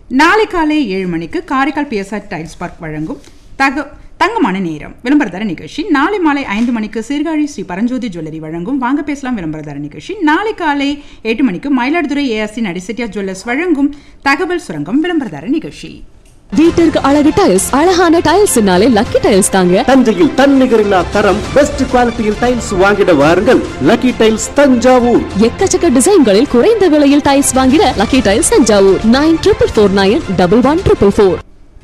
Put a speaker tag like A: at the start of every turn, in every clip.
A: நாளை காலை ஏழு மணிக்கு காரைக்கால் பிஎஸ்ஆர் டைல்ஸ் பார்க் வழங்கும் தக தங்கமான நேரம் விளம்பரதர நிகழ்ச்சி நாளை மாலை ஐந்து மணிக்கு சீர்காழி ஸ்ரீ பரஞ்சோதி ஜுவல்லரி வழங்கும் வாங்க பேசலாம் விளம்பரதர நிகழ்ச்சி நாளை காலை எட்டு மணிக்கு மயிலாடுதுறை ஏஆர்சி நடிசெட்டியா ஜுவல்லர்ஸ் வழங்கும் தகவல் சுரங்கம் விளம்பரதர நிகழ்ச்சி
B: வீட்டிற்கு அழகு டைல்ஸ் அழகான டைல்ஸ்னாலே லக்கி டைல்ஸ் தாங்க
C: தஞ்சையில் தன்னிகரில்லா தரம் பெஸ்ட் குவாலிட்டியில் டைல்ஸ் வாங்கிட வாருங்கள் லக்கி டைல்ஸ் தஞ்சாவூர்
B: எக்கச்சக்க டிசைன்களில் குறைந்த விலையில் டைல்ஸ் வாங்கிட lucky tiles Thanjavur nine triple four nine double one triple four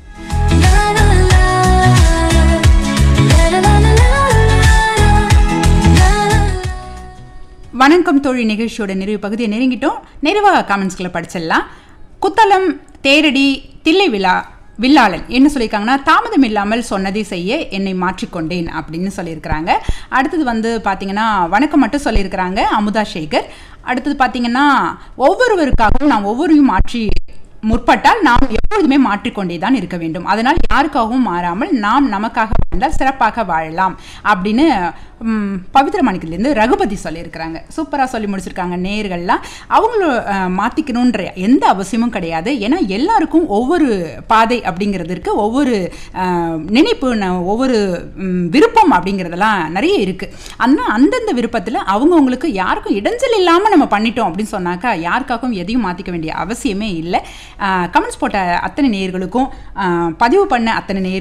A: வணக்கம் தோழி நிகழ்ச்சியோட நிறைவு பகுதியை நெருங்கிட்டோம் நிறைவாக காமெண்ட்ஸ்களை படிச்சிடலாம் குத்தலம் தேரடி தில்லை விழா வில்லாளன் என்ன சொல்லியிருக்காங்கன்னா தாமதம் இல்லாமல் சொன்னதை செய்ய என்னை மாற்றிக்கொண்டேன் அப்படின்னு சொல்லியிருக்கிறாங்க அடுத்தது வந்து பார்த்தீங்கன்னா வணக்கம் மட்டும் சொல்லியிருக்கிறாங்க அமுதா சேகர் அடுத்தது பார்த்தீங்கன்னா ஒவ்வொருவருக்காகவும் நாம் ஒவ்வொருவரையும் மாற்றி முற்பட்டால் நாம் எப்பொழுதுமே மாற்றிக்கொண்டே தான் இருக்க வேண்டும் அதனால் யாருக்காகவும் மாறாமல் நாம் நமக்காக வாழ்ந்தால் சிறப்பாக வாழலாம் அப்படின்னு ம், பவித்ர மாணிக்கத்துலேருந்து ரகுபதி சொல்லியிருக்கிறாங்க சூப்பராக சொல்லி முடிச்சிருக்காங்க நேர்கள்லாம் அவங்கள அஹ், மாத்திக்கணுன்ற எந்த அவசியமும் கிடையாது ஏன்னா எல்லாருக்கும் ஒவ்வொரு பாதை அப்படிங்கிறது இருக்கு ஒவ்வொரு அஹ், நினைப்பு ந- ஒவ்வொரு ம், விருப்பம் அப்படிங்கிறதெல்லாம் நிறைய இருக்கு ஆனால் அந்தந்த விருப்பத்தில் அவங்கவுங்களுக்கு யாருக்கும் இடைஞ்சல் இல்லாமல் நம்ம பண்ணிட்டோம் அப்படின்னு சொன்னாக்கா யாருக்காகவும் எதையும் மாற்றிக்க வேண்டிய அவசியமே இல்லை கமெண்ட்ஸ் போட்ட அத்தனை நேயர்களுக்கும் அஹ், பதிவு பண்ண அத்தனை நேயர்களுக்கும்